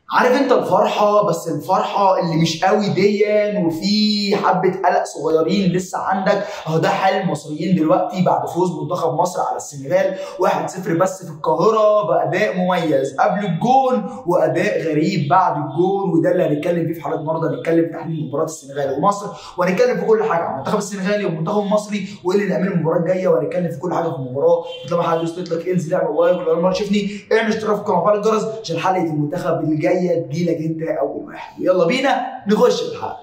عارف انت الفرحه بس الفرحه اللي مش قوي ديا وفي حبه قلق صغيرين لسه عندك اهو ده حال المصريين دلوقتي بعد فوز منتخب مصر على السنغال 1-0 بس في القاهره باداء مميز قبل الجون واداء غريب بعد الجون وده اللي هنتكلم فيه في حلقه النهارده هنتكلم في تحليل مباراه السنغال ومصر وهنتكلم في كل حاجه عن المنتخب السنغالي والمنتخب المصري وايه اللي نعمله المباراه الجايه وهنتكلم في كل حاجه في المباراه طالما حد يوصلت لك انزل اعمل لايك ولو اول مره تشوفني اعمل اشتراك في القناه وفعل الجرس عشان حلقه المنتخب اللي جايه تجيلك انت اول واحد يلا بينا نخش في الحلقه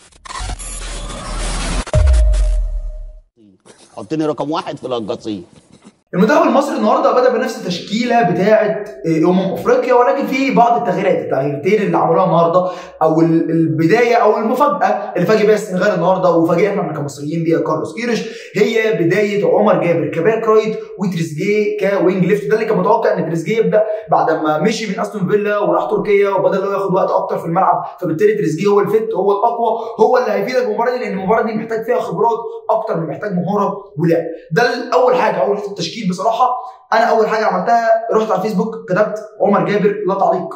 حطني رقم واحد في القصيم المنتخب المصري النهارده بدا بنفس التشكيله بتاعه امم افريقيا ولكن في بعض التغييرات التغييرتين اللي عملوها النهارده او ال- البدايه او المفاجاه اللي فاجئ بيها السنغال النهارده وفاجئنا احنا كمصريين بيها كارلوس كيرش هي بدايه عمر جابر كباك رايت وتريزيجيه كوينج ليفت ده اللي كان متوقع ان تريزيجيه يبدا بعد ما مشي من استون فيلا وراح تركيا وبدا هو ياخد وقت اكتر في الملعب فبالتالي تريزيجيه هو الفت هو الاقوى هو اللي هيفيدك في المباراه دي لان المباراه دي محتاج فيها خبرات اكتر من محتاج مهاره ولعب ده اول حاجه اول التشكيل بصراحه انا اول حاجه عملتها رحت على الفيسبوك كتبت عمر جابر لا تعليق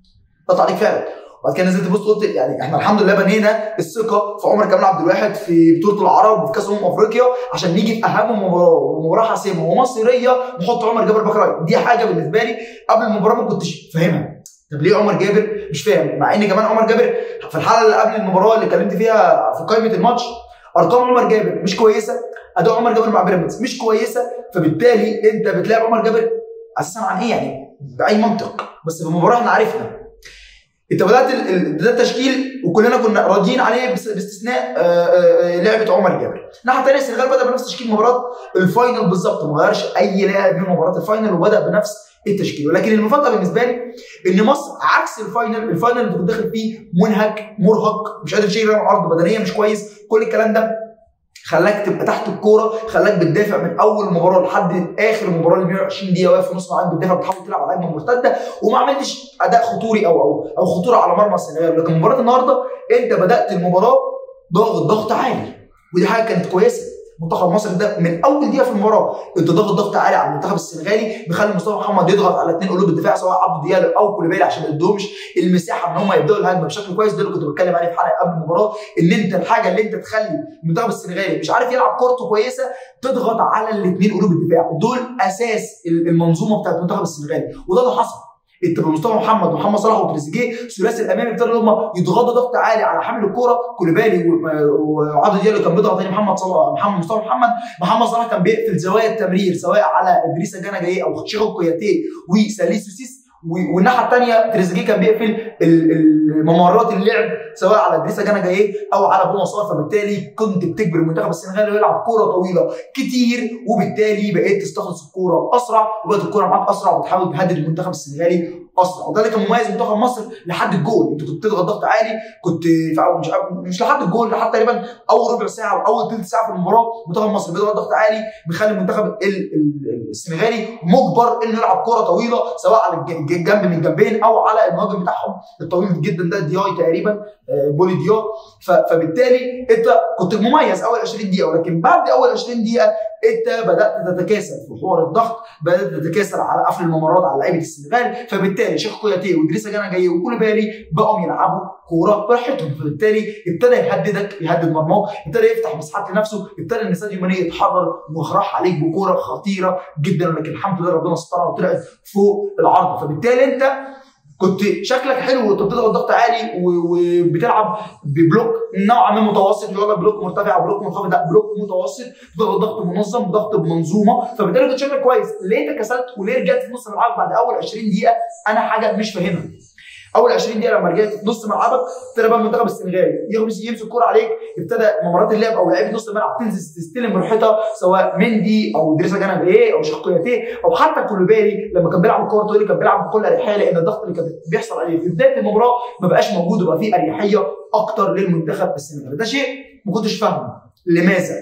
لا تعليق فعلا وبعد كده نزلت بوست قلت يعني احنا الحمد لله بنينا الثقه في عمر كمال عبد الواحد في بطوله العرب وفي كاس امم افريقيا عشان نيجي في اهم مباراه ومباراه حاسمه ومصيريه نحط عمر جابر باك رايت دي حاجه بالنسبه لي قبل المباراه ما كنتش فاهمها طب ليه عمر جابر مش فاهم مع ان كمان عمر جابر في الحلقه اللي قبل المباراه اللي اتكلمت فيها في قائمه الماتش ارقام عمر جابر مش كويسه اداء عمر جابر مع بيراميدز مش كويسه فبالتالي انت بتلاعب عمر جابر اساسا عن ايه يعني باي منطق بس في المباراه احنا عرفنا انت بدات ال- ال- ده التشكيل وكلنا كنا راضيين عليه بس- باستثناء آه، آه، آه، لعبه عمر جابر الناحيه الثانيه السنغال بدا بنفس تشكيل مباراه الفاينل بالظبط ما غيرش اي لاعب من مباراه الفاينل وبدا بنفس التشكيل ولكن المفاجاه بالنسبه لي ان مصر عكس الفاينل الفاينل اللي كنت داخل فيه منهك مرهق مش قادر تشيل عرض بدنيا مش كويس كل الكلام ده خلاك تبقى تحت الكوره خلاك بتدافع من اول مباراه لحد اخر مباراه ل 120 دقيقه واقف في نص ملعب بتدافع بتحاول تلعب على هجمه مرتده وما عملتش اداء خطوري او او او خطوره على مرمى السنغال لكن مباراه النهارده انت بدات المباراه ضاغط ضغط عالي ودي حاجه كانت كويسه منتخب مصر ده من اول دقيقه في المباراه انت ضاغط ضغط عالي على المنتخب السنغالي مخلي مصطفى محمد يضغط على اثنين قلوب الدفاع سواء عبد ديالو او كوليبالي عشان ما يدوهمش المساحه ان هم يبداوا الهجمه بشكل كويس ده اللي كنت بتكلم عليه في حلقه قبل المباراه ان انت الحاجه اللي انت تخلي المنتخب السنغالي مش عارف يلعب كورته كويسه تضغط على الاثنين قلوب الدفاع دول اساس المنظومه بتاعت المنتخب السنغالي وده اللي حصل انت بمصطفى محمد ومحمد صلاح وتريزيجيه الثلاثي الامامي ابتدوا هم يضغطوا ضغط عالي على حامل الكوره كوليبالي و- وعبد ديالو كان بيضغط تاني محمد صلاح محمد مصطفى محمد محمد صلاح كان بيقفل زوايا التمرير سواء على ادريسا جانا جاي او شيخو كوياتيه وساليسو سيس و- والناحيه الثانيه تريزيجيه كان بيقفل ال- ال- ممرات اللعب سواء على ادريسا جانا جاي او على بونا صار فبالتالي كنت بتجبر المنتخب السنغالي يلعب كوره طويله كتير وبالتالي بقيت تستخلص الكوره اسرع وبقت الكوره معاك اسرع وبتحاول تهدد المنتخب السنغالي اسرع وده اللي كان مميز منتخب مصر لحد الجول انت كنت بتضغط ضغط عالي كنت في أول مش مش لحد الجول لحد تقريبا اول ربع ساعه واول ثلث ساعه في المباراه منتخب مصر بيضغط ضغط عالي بيخلي المنتخب ال- ال- السنغالي مجبر انه يلعب كوره طويله سواء على الج- الجنب من الجنبين او على المهاجم بتاعهم الطويل جدا ده دياي تقريبا آه، بولي دياي ف- فبالتالي انت كنت مميز اول 20 دقيقه ولكن بعد اول 20 دقيقه انت بدات تتكاسل في حوار الضغط بدات تتكاسل على قفل الممرات على لعيبه السنغال فبالتالي شيخ كوياتيه وادريسا جانا جاي وكوليبالي بقوا يلعبوا كوره براحتهم فبالتالي ابتدى يهددك يهدد مرماه ابتدى يفتح مساحات لنفسه ابتدى ان ساديو ماني يتحرر وراح عليك بكوره خطيره جدا ولكن الحمد لله ربنا سترها وطلعت فوق العرض فبالتالي انت كنت شكلك حلو وانت بتضغط ضغط عالي و- وبتلعب ببلوك نوعا ما متوسط مش هقول لك بلوك مرتفع او بلوك منخفض لا بلوك متوسط بتضغط ضغط منظم ضغط بمنظومه فبالتالي كنت شكلك كويس ليه انت كسلت وليه رجعت في نص الملعب بعد اول 20 دقيقه انا حاجه مش فاهمها اول 20 دقيقه لما رجعت في نص ملعبك ابتدى بقى المنتخب السنغالي يمسك يمسك الكوره عليك ابتدى ممرات اللعب او لعيبه نص الملعب تنزل تستلم براحتها سواء مندي او دريسا جانا ايه او شقياتيه او حتى كولوبالي لما كان بيلعب الكوره طويله كان بيلعب بكل اريحيه لان الضغط اللي كان بيحصل عليه في بدايه المباراه ما بقاش موجود وبقى فيه اريحيه اكتر للمنتخب السنغالي ده شيء ما كنتش فاهمه لماذا؟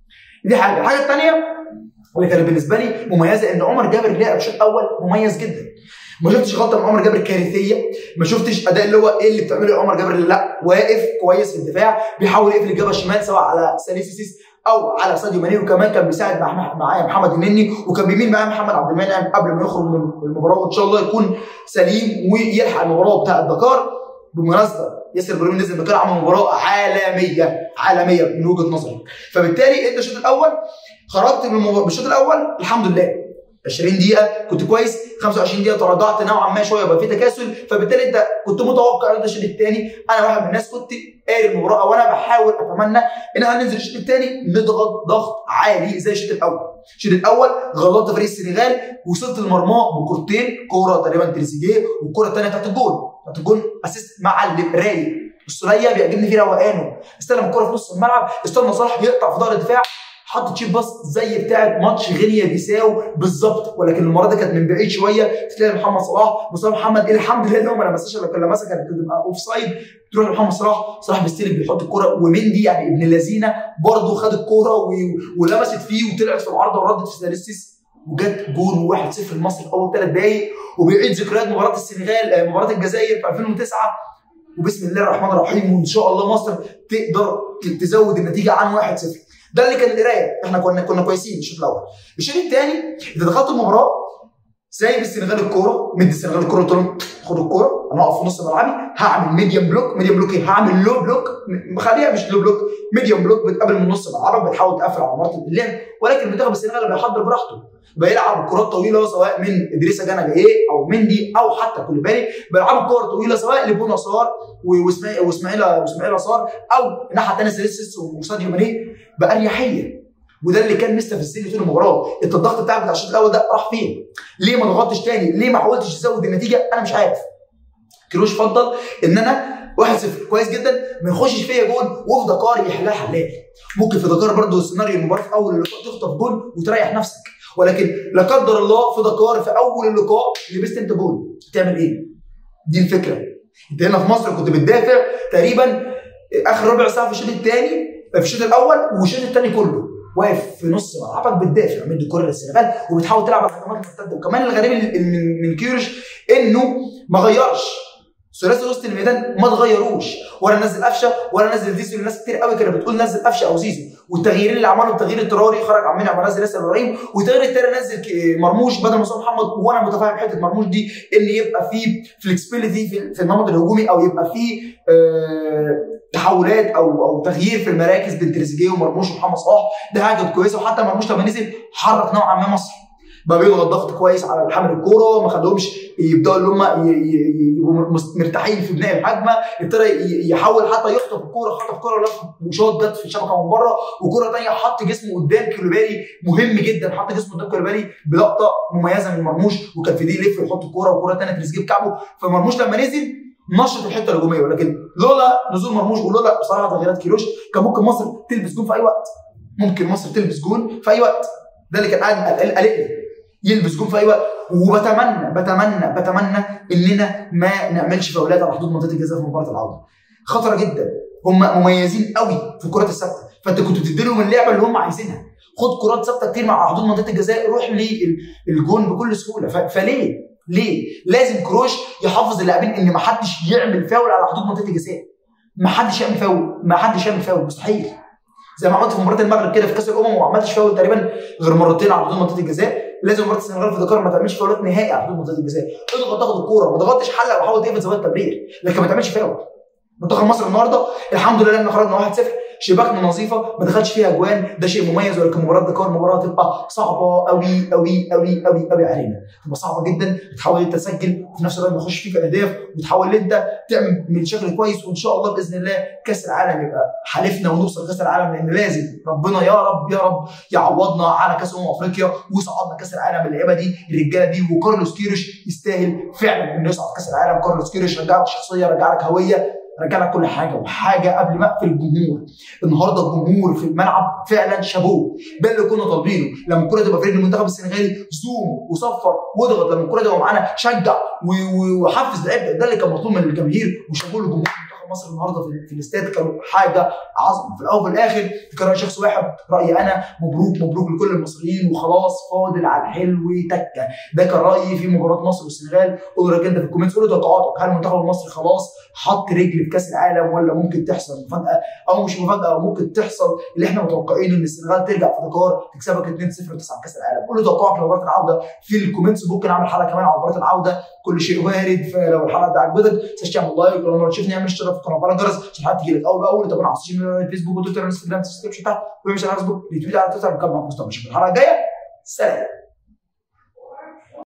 دي حاجه الحاجه الثانيه اللي كانت بالنسبه لي مميزه ان عمر جابر لعب شوط اول مميز جدا ما شفتش غلطه من عمر جابر كارثيه ما شفتش اداء اللي هو ايه اللي بتعمله يا عمر جابر لا واقف كويس في الدفاع بيحاول يقفل الجبهه الشمال سواء على ساليسيس او على ساديو ماني وكمان كان بيساعد مع معايا محمد النني وكان بيمين معايا محمد عبد المنعم قبل ما يخرج من المباراه وان شاء الله يكون سليم ويلحق المباراه بتاع الدكار بالمناسبه ياسر ابراهيم نزل مكان عمل مباراه عالميه عالميه من وجهه نظري فبالتالي انت الشوط الاول خرجت من المباراه بالشوط الاول الحمد لله 20 دقيقة كنت كويس 25 دقيقة تراجعت نوعا ما شوية بقى في تكاسل فبالتالي انت كنت متوقع ان ده الشوط الثاني انا واحد من الناس كنت قاري المباراة وانا بحاول اتمنى ان احنا ننزل الشوط الثاني نضغط ضغط عالي زي الشوط الاول الشوط الاول غلطت فريق السنغال وصلت المرمى بكورتين كورة تقريبا تريزيجيه والكورة الثانية بتاعت الجول بتاعت الجول اسيست معلم رايق السوليه بيعجبني فيه روقانه استلم الكرة في نص الملعب استنى صلاح يقطع في ظهر الدفاع حط تشيب باص زي بتاعه ماتش غينيا بيساو بالظبط ولكن المره دي كانت من بعيد شويه تلاقي محمد صلاح مصطفى محمد الحمد لله ان هو ما لمسهاش الا كان لمسها كانت بتبقى اوف سايد تروح لمحمد صلاح صلاح بيستلم بيحط الكوره ومندي يعني ابن اللذينه برضه خد الكوره و... ولمست فيه وطلعت في العارضه وردت في ساليسيس وجت جول 1-0 لمصر في اول ثلاث دقائق وبيعيد ذكريات مباراه السنغال مباراه الجزائر في 2009 وبسم الله الرحمن الرحيم وان شاء الله مصر تقدر تزود النتيجه عن 1-0 ده اللي كان القرايه احنا كنا كنا كويسين الشوط الاول الشوط الثاني انت دخلت المباراه سايب السنغال الكوره مدي السنغال الكوره قلت لهم خدوا الكوره انا اقف في نص ملعبي هعمل ميديم بلوك ميديم بلوك ايه هعمل لو بلوك خليها مش لو بلوك ميديم بلوك بتقابل من نص ملعبك بتحاول تقفل على مرات اللعب ولكن منتخب السنغال بيحضر براحته بيلعب كرات طويله سواء من ادريسا جانا جايه او مندي او حتى كوليبالي بيلعبوا كور طويله سواء لبونا صار واسماعيل واسماعيل واسماعيل صار او الناحيه الثانيه سيليسيس وساديو ماني باريحيه وده اللي كان مستفزني طول المباراه انت الضغط بتاعك بتاع الشوط الاول ده راح فين؟ ليه ما ضغطتش تاني؟ ليه ما حاولتش تزود النتيجه؟ انا مش عارف. كيروش فضل ان انا 1-0 كويس جدا ما يخشش فيا جول وفي دكار يحلها حلال. ممكن في دكار برضه سيناريو المباراه في اول اللقاء تخطف جول وتريح نفسك ولكن لا قدر الله في دكار في اول اللقاء لبست انت جول تعمل ايه؟ دي الفكره. انت هنا في مصر كنت بتدافع تقريبا اخر ربع ساعه في الشوط الثاني في الشوط الاول والشوط الثاني كله واقف في نص ملعبك بتدافع مدي الكره للسنغال وبتحاول تلعب على الهجمات المرتده وكمان الغريب من من كيروش انه ما غيرش ثلاثي وسط الميدان ما تغيروش ولا نزل قفشه ولا نزل زيزو الناس كتير قوي كانت بتقول نزل قفشه او زيزو والتغييرين اللي عملهم تغيير التراري خرج عم منعم ونزل ياسر ابراهيم والتغيير التاني نزل مرموش بدل مصطفى محمد وانا متفاهم حته مرموش دي ان يبقى فيه فلكسبيليتي في النمط الهجومي او يبقى فيه آه تحولات او او تغيير في المراكز بين تريزيجيه ومرموش ومحمد صلاح ده حاجه كانت كويسه وحتى مرموش لما نزل حرك نوعا ما مصر بقى بيضغط ضغط كويس على حامل الكوره ما خلوهمش يبداوا اللي هم يبقوا مرتاحين في بناء الهجمه ابتدى يحاول حتى يخطف الكوره خطف كوره وشوط جت في الشبكه من بره وكوره ثانيه حط جسمه قدام كولوبالي مهم جدا حط جسمه قدام كولوبالي بلقطه مميزه من مرموش وكان في دي يلف يحط الكوره وكوره ثانيه تريزيجيه بكعبه فمرموش لما نزل نشط الحته الهجوميه ولكن لولا نزول مرموش ولولا بصراحه تغييرات كيروش كان ممكن مصر تلبس جون في اي وقت ممكن مصر تلبس جون في اي وقت ده اللي كان قاعد قلقني يلبس جون في اي وقت وبتمنى بتمنى بتمنى اننا ما نعملش فاولات على حدود منطقه الجزاء في مباراه العوده خطره جدا هم مميزين قوي في الكرات الثابته فانت كنت بتدي لهم اللعبه اللي هم عايزينها خد كرات ثابته كتير مع حدود منطقه الجزاء روح للجون بكل سهوله فليه ليه؟ لازم كروش يحافظ اللاعبين ان ما حدش يعمل فاول على حدود منطقه الجزاء. ما حدش يعمل فاول، ما حدش يعمل فاول مستحيل. زي ما عملت في مباراه المغرب كده في كاس الامم وما عملتش فاول تقريبا غير مرتين على حدود منطقه الجزاء، لازم مباراه السنغال في دكار ما تعملش فاولات نهائي على حدود منطقه الجزاء. اضغط تاخد الكوره ما ضغطتش حلق وحاول تقفل زوايا التمرير، لكن ما تعملش فاول. منتخب مصر النهارده الحمد لله ان خرجنا 1-0 شباكنا نظيفه ما دخلش فيها اجوان ده شيء مميز ولكن مباراه دكار مباراه تبقى صعبه قوي قوي قوي قوي قوي علينا تبقى صعبه جدا بتحاول انت تسجل وفي نفس الوقت ما يخش فيك اهداف وتحاول انت تعمل من شكل كويس وان شاء الله باذن الله كاس العالم يبقى حالفنا ونوصل كاس العالم لان لازم ربنا يا رب يا رب يعوضنا على كاس امم افريقيا وصعدنا كاس العالم اللعيبه دي الرجاله دي وكارلوس كيروش يستاهل فعلا انه يصعد كاس العالم كارلوس كيروش رجع لك شخصيه رجع لك هويه رجع لك كل حاجه وحاجه قبل ما اقفل الجمهور النهارده الجمهور في الملعب فعلا شابوه ده اللي كنا طالبينه لما الكره تبقى في رجل المنتخب السنغالي زوم وصفر واضغط لما الكره تبقى معانا شجع وحفز لعيبه ده اللي كان مطلوب من الجماهير وشابوه لجمهور المنتخب مصر النهارده في, في الاستاد كانوا حاجه عظمه في الاول وفي الاخر كان راي شخص واحد رايي انا مبروك مبروك لكل المصريين وخلاص فاضل على الحلو تكه ده كان رايي في مباراه مصر والسنغال قول رايك انت في الكومنتس قول توقعاتك هل المنتخب المصري خلاص حط رجل في كاس العالم ولا ممكن تحصل مفاجاه او مش مفاجاه او ممكن تحصل اللي احنا متوقعينه ان السنغال ترجع في دكار تكسبك 2-0 وتصعد كاس العالم قول توقعك لمباراه العوده في الكومنتس ممكن اعمل حلقه كمان على مباراه العوده كل شيء وارد فلو الحلقه دي عجبتك ما تنساش تعمل لايك ولو مره تشوفني اعمل اشتراك في القناه وفعل الجرس عشان الحلقات تجي لك اول باول تابعنا على السوشيال ميديا فيسبوك وتويتر وانستجرام سبسكريبشن تحت ومش على فيسبوك ريتويت على تويتر نكمل مع مستقبل الحلقه الجايه سلام